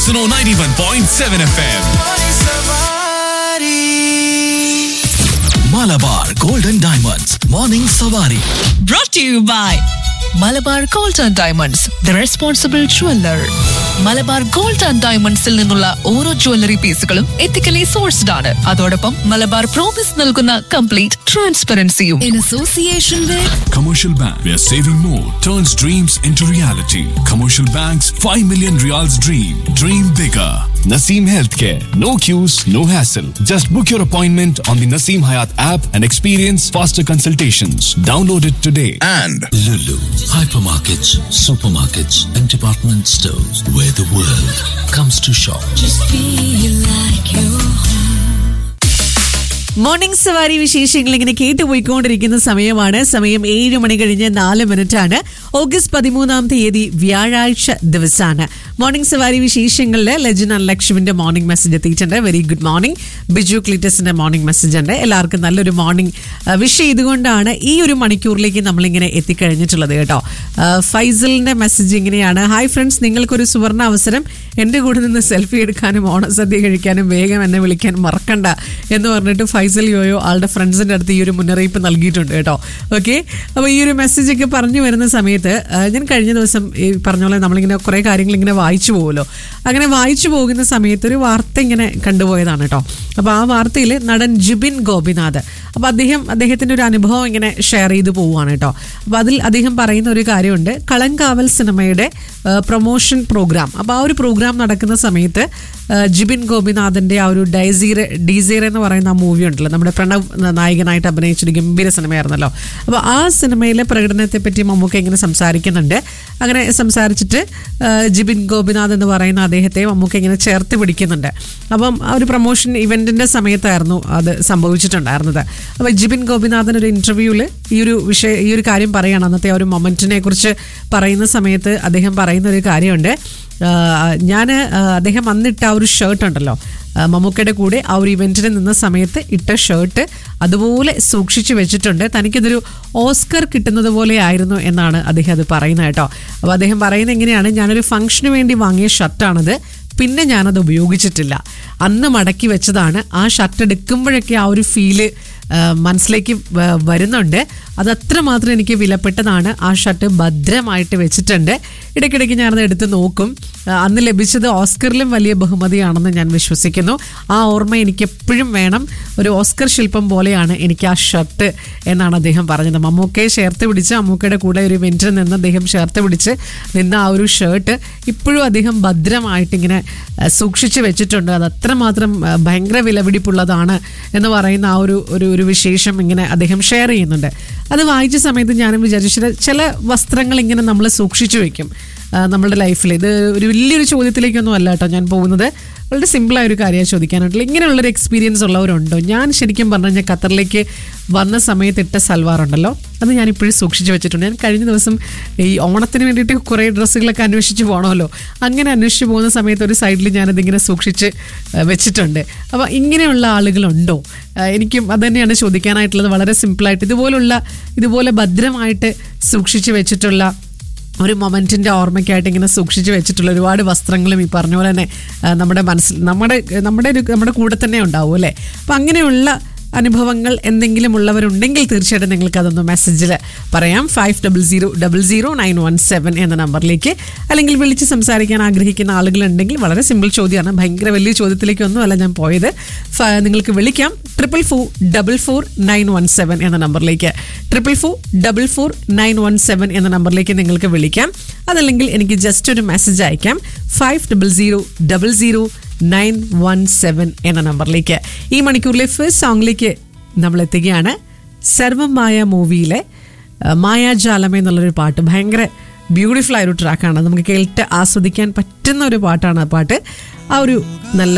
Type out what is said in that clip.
Suno 91.7 FM. Malabar Golden Diamonds. Morning Savari. brought to you by Malabar gold and diamonds the responsible jeweller Malabar gold and ഡയമണ്ട്സിൽ നിന്നുള്ള ഓരോ jewellery പീസുകളും ethically sourced ആണ് അതോടൊപ്പം Malabar promise നൽകുന്ന complete ട്രാൻസ്പെറൻസിയും in association with Commercial Bank, where saving more turns dreams into reality. Commercial Bank's 5 million reals dream. Dream bigger. Naseem Healthcare. No queues, no hassle. Just book your appointment on the Naseem Hayat app and experience faster consultations. Download it today. and Lulu, hypermarkets, supermarkets, and department stores where the world comes to shop. Morning സവാരി വിശേഷങ്ങൾ ഇങ്ങനെ കേട്ടുപോയിക്കൊണ്ടിരിക്കുന്ന സമയമാണ് സമയം ഏഴ് മണി കഴിഞ്ഞ് നാല് minute ആണ് August പതിമൂന്നാം തീയതി വ്യാഴാഴ്ച ദിവസമാണ് മോർണിംഗ് സവാരി വിശേഷങ്ങളിൽ ലജൻ ആൻഡ് ലക്ഷ്മിന്റെ മോർണിംഗ് മെസ്സേജ് എത്തിയിട്ടുണ്ട് വെരി ഗുഡ് മോർണിംഗ് ബിജു ക്ലിറ്റസിന്റെ മോർണിംഗ് മെസ്സേജ് ഉണ്ട് എല്ലാവർക്കും നല്ലൊരു മോർണിംഗ് വിഷ് ചെയ്തുകൊണ്ടാണ് ഈ ഒരു മണിക്കൂറിലേക്ക് നമ്മളിങ്ങനെ എത്തിക്കഴിഞ്ഞിട്ടുള്ളത് കേട്ടോ ആ, ഫൈസലിന്റെ മെസ്സേജ് ഇങ്ങനെയാണ് ഹായ് ഫ്രണ്ട്സ് നിങ്ങൾക്കൊരു സുവർണ അവസരം എൻ്റെ കൂടെ നിന്ന് സെൽഫി എടുക്കാനും ഓണസദ്യ കഴിക്കാനും വേഗം എന്നെ വിളിക്കാൻ മറക്കണ്ട എന്ന് പറഞ്ഞിട്ട് ഫൈസൽ യോയോ ആളുടെ ഫ്രണ്ട്സിൻ്റെ അടുത്ത് ഈ ഒരു മുന്നറിയിപ്പ് നൽകിയിട്ടുണ്ട് കേട്ടോ ഓക്കെ അപ്പോൾ ഈ ഒരു മെസ്സേജ് ഒക്കെ പറഞ്ഞു വരുന്ന സമയത്ത് ആ, ഞാൻ കഴിഞ്ഞ ദിവസം ഈ പറഞ്ഞ പോലെ നമ്മളിങ്ങനെ കുറേ കാര്യങ്ങൾ ഇങ്ങനെ വായിച്ചു പോകുമല്ലോ അങ്ങനെ വായിച്ചു പോകുന്ന സമയത്ത് ഒരു വാർത്ത ഇങ്ങനെ കണ്ടുപോയതാണ് കേട്ടോ അപ്പോൾ ആ വാർത്തയിൽ നടൻ ജിബിൻ ഗോപിനാഥ് അപ്പോൾ അദ്ദേഹം അദ്ദേഹത്തിൻ്റെ ഒരു അനുഭവം ഇങ്ങനെ ഷെയർ ചെയ്ത് പോവുകയാണ് കേട്ടോ അപ്പോൾ അതിൽ അദ്ദേഹം പറയുന്ന ഒരു കാര്യമുണ്ട് കളങ്കാവൽ സിനിമയുടെ പ്രൊമോഷൻ പ്രോഗ്രാം അപ്പോൾ ആ ഒരു പ്രോഗ്രാം നടക്കുന്ന സമയത്ത് ആ, ജിബിൻ ഗോപിനാഥിൻ്റെ ആ ഒരു ഡൈസീർ ഡീസീർ എന്ന് പറയുന്ന ആ മൂവി ഉണ്ടല്ലോ നമ്മുടെ പ്രണവ് നായകനായിട്ട് അഭിനയിച്ചൊരു ഗംഭീര സിനിമയായിരുന്നല്ലോ അപ്പോൾ ആ സിനിമയിലെ പ്രകടനത്തെ പറ്റി മമ്മൂക്ക ഇങ്ങനെ സംസാരിക്കുന്നുണ്ട് അങ്ങനെ സംസാരിച്ചിട്ട് ആ, ജിബിൻ ഗോപിനാഥ് എന്ന് പറയുന്ന അദ്ദേഹത്തെ മമ്മൂക്ക ഇങ്ങനെ ചേർത്ത് പിടിക്കുന്നുണ്ട് അപ്പം ആ ഒരു പ്രൊമോഷൻ ഇവൻറ്റിൻ്റെ സമയത്തായിരുന്നു അത് സംഭവിച്ചിട്ടുണ്ടായിരുന്നത് അപ്പോൾ ജിബിൻ ഗോപിനാഥൻ ഒരു ഇൻ്റർവ്യൂവിൽ ഈ ഒരു വിഷയ ഈ ഒരു കാര്യം പറയുകയാണ് അന്നത്തെ ആ ഒരു മൊമെൻറ്റിനെ കുറിച്ച് പറയുന്ന സമയത്ത് അദ്ദേഹം പറയുന്ന ഒരു കാര്യമുണ്ട് ഞാൻ അദ്ദേഹം അന്നിട്ട ആ ഒരു ഷർട്ട് ഉണ്ടല്ലോ ആ, മമ്മൂക്കയുടെ കൂടെ ആ ഒരു ഇവൻറ്റിന് നിന്ന സമയത്ത് ഇട്ട ഷർട്ട് അതുപോലെ സൂക്ഷിച്ചു വെച്ചിട്ടുണ്ട് തനിക്കിതൊരു ഓസ്കർ കിട്ടുന്നത് പോലെ ആയിരുന്നു എന്നാണ് അദ്ദേഹം അത് പറയുന്നത് കേട്ടോ അപ്പോൾ അദ്ദേഹം പറയുന്നത് എങ്ങനെയാണ് ഞാനൊരു ഫംഗ്ഷന് വേണ്ടി വാങ്ങിയ ഷർട്ടാണത് പിന്നെ ഞാനത് ഉപയോഗിച്ചിട്ടില്ല അന്ന് മടക്കി വെച്ചതാണ് ആ ഷർട്ട് എടുക്കുമ്പോഴൊക്കെ ആ ഒരു ഫീല് ആ, മനസ്സിലേക്ക് വ- വരുന്നുണ്ട് അത് അത്രമാത്രം എനിക്ക് വിലപ്പെട്ടതാണ് ആ ഷർട്ട് ഭദ്രമായിട്ട് വെച്ചിട്ടുണ്ട് ഇടയ്ക്കിടയ്ക്ക് ഞാനത് എടുത്ത് നോക്കും ആ, അന്ന് ലഭിച്ചത് ഓസ്കറിലും വലിയ ബഹുമതിയാണെന്ന് ഞാൻ വിശ്വസിക്കുന്നു ആ ഓർമ്മ എനിക്ക് എപ്പോഴും വേണം ഒരു ഓസ്കർ ശില്പം പോലെയാണ് എനിക്ക് ആ ഷർട്ട് എന്നാണ് അദ്ദേഹം പറഞ്ഞത് മമ്മൂക്കയെ ചേർത്ത് പിടിച്ച് മമ്മൂക്കയുടെ കൂടെ ഒരു ഇവൻറ്റിൽ നിന്ന് അദ്ദേഹം ചേർത്ത് പിടിച്ച് നിന്ന ആ ഒരു ഷർട്ട് ഇപ്പോഴും അദ്ദേഹം ഭദ്രമായിട്ട് ഇങ്ങനെ ആ, സൂക്ഷിച്ച് വെച്ചിട്ടുണ്ട് അത് അത്രമാത്രം ആ, ഭയങ്കര വിലപിടിപ്പുള്ളതാണ് എന്ന് പറയുന്ന ആ ഒരു ഒരു ഒരു വിശേഷം ഇങ്ങനെ അദ്ദേഹം ഷെയർ ചെയ്യുന്നുണ്ട് അത് വായിച്ച സമയത്ത് ഞാനും വിചാരിച്ചു ചില ചില വസ്ത്രങ്ങൾ ഇങ്ങനെ നമ്മൾ സൂക്ഷിച്ചു വെക്കും ആ, നമ്മളുടെ ലൈഫിൽ ഇത് ഒരു വലിയൊരു ചോദ്യത്തിലേക്കൊന്നും അല്ല കേട്ടോ ഞാൻ പോകുന്നത് വളരെ സിമ്പിളായ ഒരു കാര്യമാണ് ചോദിക്കാനായിട്ടുള്ള ഇങ്ങനെയുള്ളൊരു എക്സ്പീരിയൻസ് ഉള്ളവരുണ്ടോ ഞാൻ ശരിക്കും പറഞ്ഞു കഴിഞ്ഞാൽ ഖത്തറിലേക്ക് വന്ന സമയത്ത് ഇട്ട സൽവാർ ഉണ്ടല്ലോ അത് ഞാൻ ഇപ്പോഴും സൂക്ഷിച്ച് വെച്ചിട്ടുണ്ട് ഞാൻ കഴിഞ്ഞ ദിവസം ഈ ഓണത്തിന് വേണ്ടിയിട്ട് കുറേ ഡ്രസ്സുകളൊക്കെ അന്വേഷിച്ച് പോകണമല്ലോ അങ്ങനെ അന്വേഷിച്ച് പോകുന്ന സമയത്ത് ഒരു സൈഡിൽ ഞാനതിങ്ങനെ സൂക്ഷിച്ച് ആ, വെച്ചിട്ടുണ്ട് അപ്പോൾ ഇങ്ങനെയുള്ള ആളുകളുണ്ടോ ആ, എനിക്കും അത് തന്നെയാണ് ചോദിക്കാനായിട്ടുള്ളത് വളരെ സിമ്പിളായിട്ട് ഇതുപോലുള്ള ഇതുപോലെ ഭദ്രമായിട്ട് സൂക്ഷിച്ച് വെച്ചിട്ടുള്ള ഒരു മൊമെൻറ്റിൻ്റെ ഓർമ്മയ്ക്കായിട്ട് ഇങ്ങനെ സൂക്ഷിച്ച് വെച്ചിട്ടുള്ള ഒരുപാട് വസ്ത്രങ്ങളും ഈ പറഞ്ഞ പോലെ തന്നെ ആ, നമ്മുടെ മനസ്സിൽ നമ്മുടെ നമ്മുടെ ഒരു നമ്മുടെ കൂടെ തന്നെ ഉണ്ടാവും അല്ലേ അപ്പം അങ്ങനെയുള്ള അനുഭവങ്ങൾ എന്തെങ്കിലും ഉള്ളവരുണ്ടെങ്കിൽ തീർച്ചയായിട്ടും നിങ്ങൾക്ക് അതൊന്ന് മെസ്സേജിൽ പറയാം five double zero double zero nine one seven എന്ന നമ്പറിലേക്ക് അല്ലെങ്കിൽ വിളിച്ച് സംസാരിക്കാൻ ആഗ്രഹിക്കുന്ന ആളുകളുണ്ടെങ്കിൽ വളരെ സിമ്പിൾ ചോദ്യമാണ് ഭയങ്കര വലിയ ചോദ്യത്തിലേക്കൊന്നും അല്ല ഞാൻ പോയത് ഫ- നിങ്ങൾക്ക് വിളിക്കാം triple four double four nine one seven എന്ന നമ്പറിലേക്ക് triple four double four nine one seven എന്ന നമ്പറിലേക്ക് നിങ്ങൾക്ക് വിളിക്കാം അതല്ലെങ്കിൽ എനിക്ക് ജസ്റ്റ് ഒരു മെസ്സേജ് അയക്കാം five double zero double zero nine one seven എന്ന നമ്പറിലേക്ക് ഈ മണിക്കൂറിലെ ഫസ്റ്റ് സോങ്ങിലേക്ക് നമ്മൾ എത്തുകയാണ് സർവമായ മൂവിയിലെ ആ, മായാജാലമേ എന്നുള്ളൊരു പാട്ട് ഭയങ്കര ബ്യൂട്ടിഫുൾ ആയ ഒരു ട്രാക്കാണ് നമുക്ക് കേട്ട് ആസ്വദിക്കാൻ പറ്റുന്ന ഒരു പാട്ടാണ് ആ പാട്ട് ആ ഒരു നല്ല